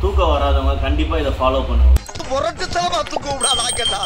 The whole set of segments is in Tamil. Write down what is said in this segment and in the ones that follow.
தூக்கம் வராதவங்க கண்டிப்பாக இதை ஃபாலோ பண்ணுவோம் முரட்டுத்தனமா தூக்க விடாதாக்கடா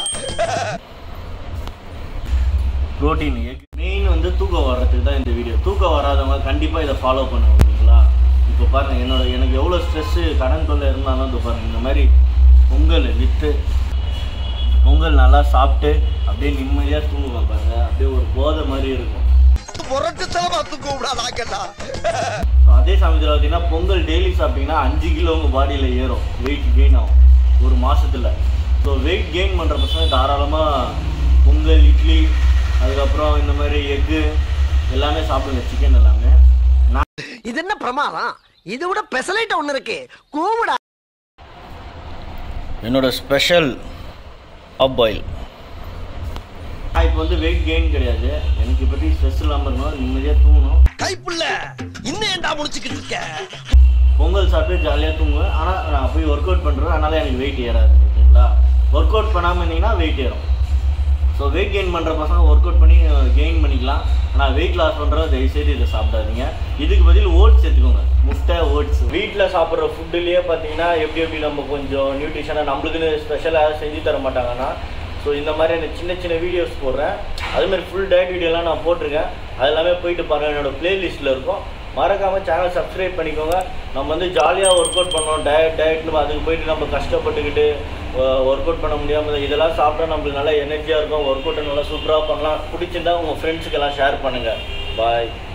ப்ரோட்டீன் எக் மெயின் வந்து தூக்கம் வர்றதுக்கு தான் இந்த வீடியோ தூக்கம் வராதவங்க கண்டிப்பாக இதை ஃபாலோ பண்ணுவோம் ஓகேங்களா இப்போ பாருங்கள் என்னோட எனக்கு எவ்வளோ ஸ்ட்ரெஸ்ஸு கடன் தொல்லை இருந்தாலும் இது பாருங்கள் இந்த மாதிரி பொங்கல் விற்று பொங்கல் நல்லா சாப்பிட்டு அப்படியே நிம்மதியாக தூங்குவேன் பாருங்க அப்படியே ஒரு போதை மாதிரி இருக்கும் முரட்டுத்தனமா தூக்க விடாதாக்கடா ஸோ அதே சமயத்தில் பார்த்தீங்கன்னா பொங்கல் டெய்லி சாப்பிட்டீங்கன்னா அஞ்சு கிலோ உங்கள் பாடியில் ஏறும் வெயிட் கெயின் ஆகும் ஒரு மாசத்துல ஸோ வெயிட் கெயின் பண்ணுற பசங்க தாராளமாக பொங்கல் இட்லி அதுக்கப்புறம் இந்த மாதிரி எக்கு எல்லாமே சாப்பிடுங்க சிக்கன் எல்லாமே நான் இது என்ன பிரமாதம் இது விட பெசலைட் ஒண்ணு இருக்கு கூவிடா என்னோட ஸ்பெஷல் அப் பாயில் நான் இப்போ வந்து வெயிட் கெயின் கிடையாது எனக்கு பற்றி ஸ்ட்ரெஸ் இல்லாமல் இருக்கணும் நிம்மதியாக தூங்கணும் கைப்புள்ள இன்னும் ஏன்டா முடிச்சுக்கிட்டு இருக்க பொங்கல் சாப்பிட்டு ஜாலியாக தூங்குவேன் ஆனால் நான் போய் ஒர்க் அவுட் பண்ணுறேன் அதனால எனக்கு வெயிட் ஏறாது ஓகேங்களா ஒர்க் அவுட் பண்ணாமல் இருந்தீங்கன்னா வெயிட் ஏறும் ஸோ வெயிட் கெயின் பண்ணுற பசங்க ஒர்க் அவுட் பண்ணி கெயின் பண்ணிக்கலாம் ஆனால் வெயிட் லாஸ் பண்ணுறது தயவுசெய்து இதை சாப்பிடாதீங்க இதுக்கு பதில் ஓட்ஸ் எடுத்துக்கோங்க முட்டை ஓட்ஸ் வீட்டில் சாப்பிட்ற ஃபுட்டுலேயே பார்த்தீங்கன்னா எப்படி எப்படி நம்ம கொஞ்சம் நியூட்ரிஷனாக நம்மளுக்குன்னு ஸ்பெஷலாக செஞ்சு தர மாட்டாங்கன்னா ஸோ இந்த மாதிரி எனக்கு சின்ன சின்ன வீடியோஸ் போடுறேன் அதுமாதிரி ஃபுல் டயட் வீடியோலாம் நான் போட்டிருக்கேன் அது எல்லாமே போயிட்டு பாருங்கள் என்னோடய ப்ளேலிஸ்ட்டில் இருக்கும் மறக்காமல் சேனல் சப்ஸ்கிரைப் பண்ணிக்கோங்க நம்ம வந்து ஜாலியாக ஒர்க் அவுட் பண்ணோம் டயட் டயட்னு அதுக்கு போயிட்டு நம்ம கஷ்டப்பட்டுக்கிட்டு ஒர்க் அவுட் பண்ண முடியாமல் இதெல்லாம் சாப்பிட்டா நம்மளுக்கு நல்லா எனர்ஜியாக இருக்கும் ஒர்க் அவுட்டை நல்லா சூப்பராக பண்ணலாம் பிடிச்சிருந்தா உங்கள் ஃப்ரெண்ட்ஸுக்கு எல்லாம் ஷேர் பண்ணுங்கள் பாய்